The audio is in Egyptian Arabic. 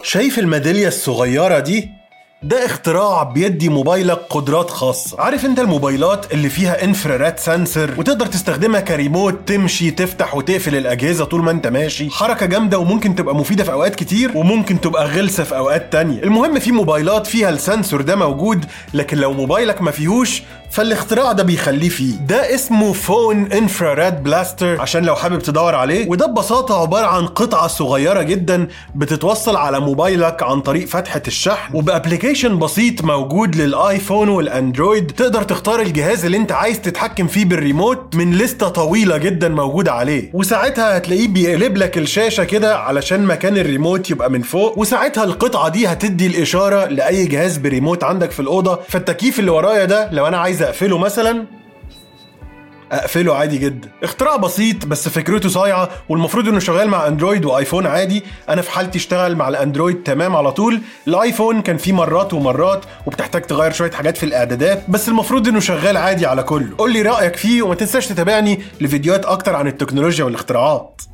شايف الميدالية الصغيرة دي؟ ده اختراع بيدي موبايلك قدرات خاصة عارف انت الموبايلات اللي فيها انفرارات سنسر وتقدر تستخدمها كريموت تمشي تفتح وتقفل الاجهزة طول ما انت ماشي حركة جامدة وممكن تبقى مفيدة في اوقات كتير وممكن تبقى غلسة في اوقات تانية المهم في موبايلات فيها السنسور ده موجود لكن لو موبايلك ما فيهوش فالاختراع ده بيخليه فيه ده اسمه فون انفراريد بلاستر عشان لو حابب تدور عليه وده ببساطة عبارة عن قطعة صغيرة جدا بتتوصل على موبايلك عن طريق فتحة الشحن وبابليكيشن بسيط موجود للايفون والاندرويد تقدر تختار الجهاز اللي انت عايز تتحكم فيه بالريموت من لستة طويلة جدا موجودة عليه وساعتها هتلاقيه بيقلب لك الشاشة كده علشان مكان الريموت يبقى من فوق وساعتها القطعة دي هتدي الإشارة لأي جهاز بريموت عندك في الأوضة فالتكييف اللي ورايا ده لو أنا عايز أقفله مثلا اقفله عادي جدا اختراع بسيط بس فكرته صايعه والمفروض انه شغال مع اندرويد وايفون عادي انا في حالتي اشتغل مع الاندرويد تمام على طول الايفون كان فيه مرات ومرات وبتحتاج تغير شويه حاجات في الاعدادات بس المفروض انه شغال عادي على كله قول لي رايك فيه وما تنساش تتابعني لفيديوهات اكتر عن التكنولوجيا والاختراعات